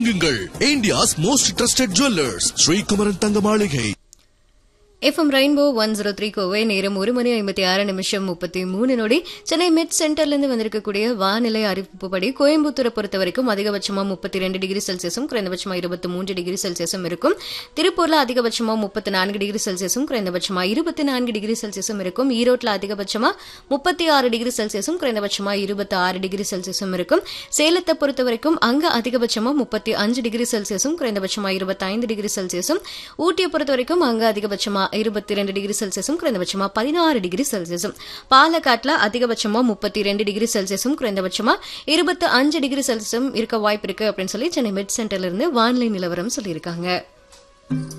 வாங்குங்கள் India's most trusted jewellers Srikumaran Thanga Maaligai FM rainbow one zero three Kovai நேரம் ஒரு மணி ஐம்பத்தி ஆறு நிமிஷம் முப்பத்தி மூணு நொடி சென்னை மிட் சென்டர்லேருந்து வந்திருக்கக்கூடிய வானிலை அறிவிப்புப்படி கோயம்புத்தூரை பொறுத்த வரைக்கும் அதிகபட்சமா முப்பத்தி ரெண்டு டிகிரி செல்சியஸும் குறைந்தபட்சமா இருபத்தி மூன்று டிகிரி செல்சியஸும் இருக்கும் திருப்பூர்ல அதிகபட்சமா முப்பத்தி நான்கு டிகிரி செல்சியஸும் குறைந்தபட்சமா இருபத்தி நான்கு டிகிரி செல்சியஸும் இருக்கும் ஈரோட்டில் அதிகபட்சமா முப்பத்தி ஆறு டிகிரி செல்சியஸும் குறைந்தபட்சமா இருபத்தி ஆறு டிகிரி செல்சியஸும் இருக்கும் சேலத்தை பொறுத்த வரைக்கும் அங்க அதிகபட்சமா முப்பத்தி அஞ்சு டிகிரி செல்சியஸும் குறைந்தபட்சமா இருபத்தைந்து டிகிரி செல்சியஸும் ஊட்டியை பொறுத்த வரைக்கும் அங்க அதிகபட்சமா இருபத்தி ரெண்டு டிகிரி செல்சியஸும் குறைந்தபட்சமா பதினாறு டிகிரி செல்சியஸும் பாலக்காட்டுல அதிகபட்சமா முப்பத்தி ரெண்டு டிகிரி செல்சியஸும் குறைந்தபட்சமா இருபத்தி அஞ்சு டிகிரி செல்சியஸும் இருக்க வாய்ப்பு இருக்கு அப்படின்னு சொல்லி சென்னை மிட் சென்டர்ல இருந்து வானிலை நிலவரம் சொல்லியிருக்காங்க